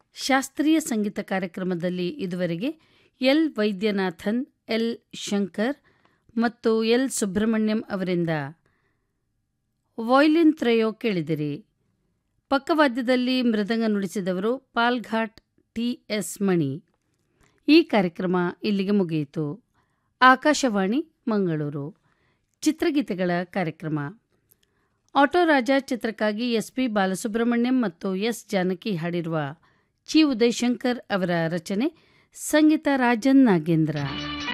ಶಾಸ್ತ್ರೀಯ ಸಂಗೀತ ಕಾರ್ಯಕ್ರಮದಲ್ಲಿ ಇದುವರೆಗೆ ಎಲ್ ವೈದ್ಯನಾಥನ್ ಎಲ್ ಶಂಕರ್ ಮತ್ತು ಎಲ್ ಸುಬ್ರಹ್ಮಣ್ಯಂ ಅವರಿಂದ ವಾಯ್ಲಿನ್ ತ್ರಯೋ ಕೇಳಿದಿರಿ ಪಕ್ಕವಾದ್ಯದಲ್ಲಿ ಮೃದಂಗ ನುಡಿಸಿದವರು ಪಾಲ್ಘಾಟ್ ಟಿ ಎಸ್ ಮಣಿ ಈ ಕಾರ್ಯಕ್ರಮ ಇಲ್ಲಿಗೆ ಮುಗಿಯಿತು ಆಕಾಶವಾಣಿ ಮಂಗಳೂರು ಚಿತ್ರಗೀತೆಗಳ ಕಾರ್ಯಕ್ರಮ ಆಟೋ ರಾಜ ಚಿತ್ರಕ್ಕಾಗಿ ಎಸ್ ಪಿ ಬಾಲಸುಬ್ರಹ್ಮಣ್ಯಂ ಮತ್ತು ಎಸ್ ಜಾನಕಿ ಹಾಡಿರುವ ಚಿ ಉದಯಶಂಕರ್ ಅವರ ರಚನೆ ಸಂಗೀತ ರಾಜನ್ ನಾಗೇಂದ್ರ